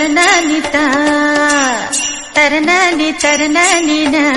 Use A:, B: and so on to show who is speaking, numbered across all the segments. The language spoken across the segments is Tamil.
A: தரணானிதா தரணானி தரணானினா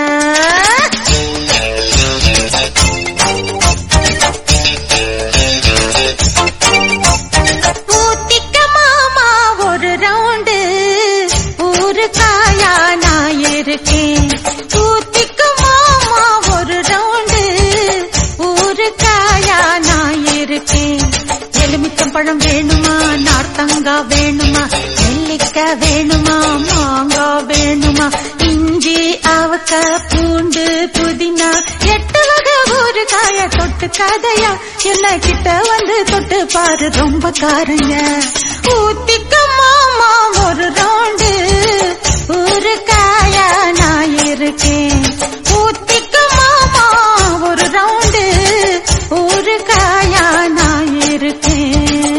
A: ஊத்திக்க மாமா ஒரு ரவுண்டு ஊரு காயா நான் இருக்கேன் ஊத்திக்க மாமா ஒரு ரவுண்டு ஊரு காயா நான் இருக்கேன் எலுமிச்சம் பழம் வேணுமா நார்த்தங்கா வேணுமா நெல்லிக்க வேணுமா மாங்கா வேணுமா இஞ்சி அவக்க பூண்டு புதினா எட்டு வகை ஒரு காய தொட்டு கதையா என்ன கிட்ட வந்து தொட்டு பாரு ரொம்ப காரங்க ஊத்திக்க மாமா ஒரு ரவுண்டு ஒரு காயா நான் இருக்கேன் ஊத்திக்க மாமா ஒரு ரவுண்டு ஒரு காயா நான் இருக்கேன்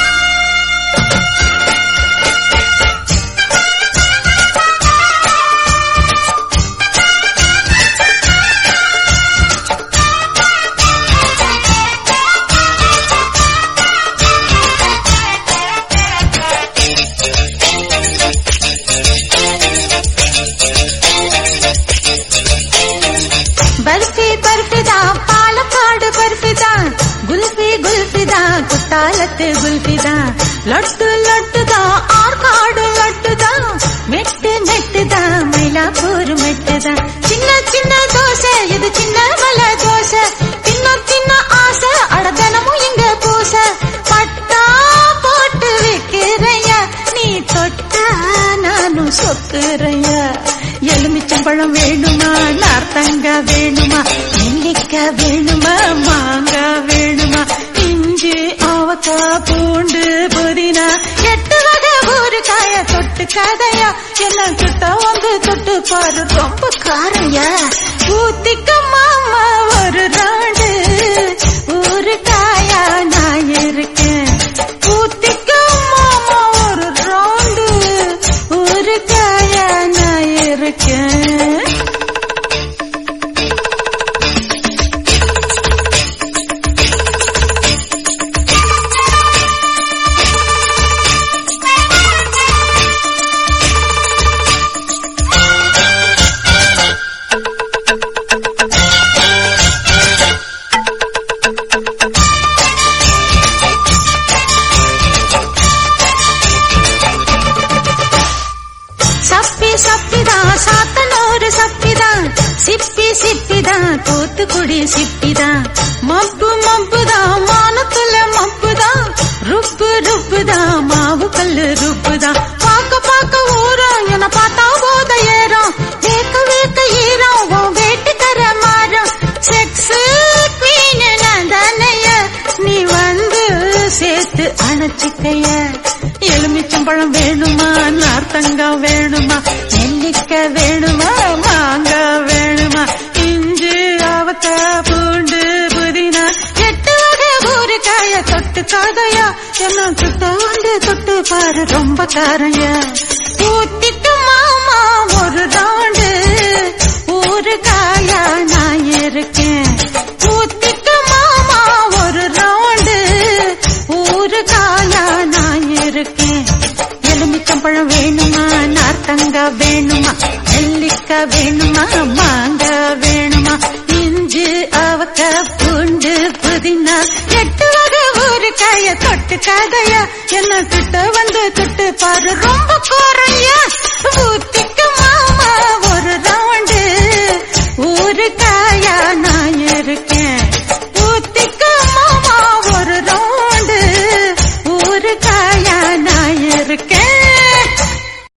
A: பர்ஃபி பர்ஃபி தான் பாலக்காடு பர்ஃபி தான் குல்ஃபி குல்ஃபி தான் குத்தாலத்து குல்ஃபி தான் லட்டு லட்டு தான் ஆற்காடு லட்டு தான் மெட்டு மெட்டு தான் மயிலாப்பூர் மெட்டு தான் சின்ன சின்ன தோசை இது சின்ன மலை தோசை தின்ன தின்ன ஆசை அடதனமும் இங்க பூச பட்டா போட்டு வைக்கிறையா நீ தொட்டா நானும் சொத்துறையா எலுமிச்சம்பழம் வேணுமா நார்த்தங்க வேணுமா நெல்லிக்க வேணுமா மாங்கா வேணுமா இஞ்சி அவக்கா பூண்டு புதினா எட்டு வகை ஒரு காய தொட்டு கதையா என்ன கிட்ட வந்து தொட்டு பாரு ரொம்ப காரையா ஊத்திக்க மாமா ஒரு ராண்டு ஒரு காயா நான் இருக்கேன் ஊத்திக்க மாமா ஒரு ரவுண்டு ஒரு காயா நான் இருக்கேன் சப்பி சப்பிதான் சாத்தனூறு சப்பிதான் சிப்பி சிப்பிதான் தூத்துக்குடி சிப்பிதான் மப்பு மப்புதான் மானத்துல மப்புதான் ருப்பு ருப்புதான் மாவு கல்லு ருப்புதான் பாக்க பாக்க ஊரம் என பார்த்தா போத ஏறும் வேக்க வேக்க ஈரம் உன் வேட்டுக்கர மாறும் செக்ஸ் குவீன் நான் தானைய நீ வந்து சேர்த்து அணைச்சிக்கைய எலுமிச்சம்பழம் வேணுமா நார்த்தங்காய் வேணுமா நெல்லிக்க வேணுமா மாங்கா வேணுமா இஞ்சி அவக்க பூண்டு புதினா எட்டு வகை ஒரு காய தொட்டு காதையா என்ன கிட்ட வந்து தொட்டு பாரு ரொம்ப காரையா ஊத்திட்டு மாமா ஒரு தாண்டு ஒரு காயா நான் இருக்கேன் ஊத்திட்டு மாமா ஒரு ரவுண்டு ஒரு காயா நான் இருக்கேன் எலுமிச்சம்பழம் வேணுமா நார்த்தங்கா வேணுமா நெல்லிக்க வேணுமா மாங்கா வேணுமா இஞ்சி அவக்க பூண்டு புதினா எட்டு வகை ஒரு காய தொட்டு கதையா என்ன கிட்ட வந்து தொட்டு பாரு ரொம்ப குறையா ஊத்திக்குமா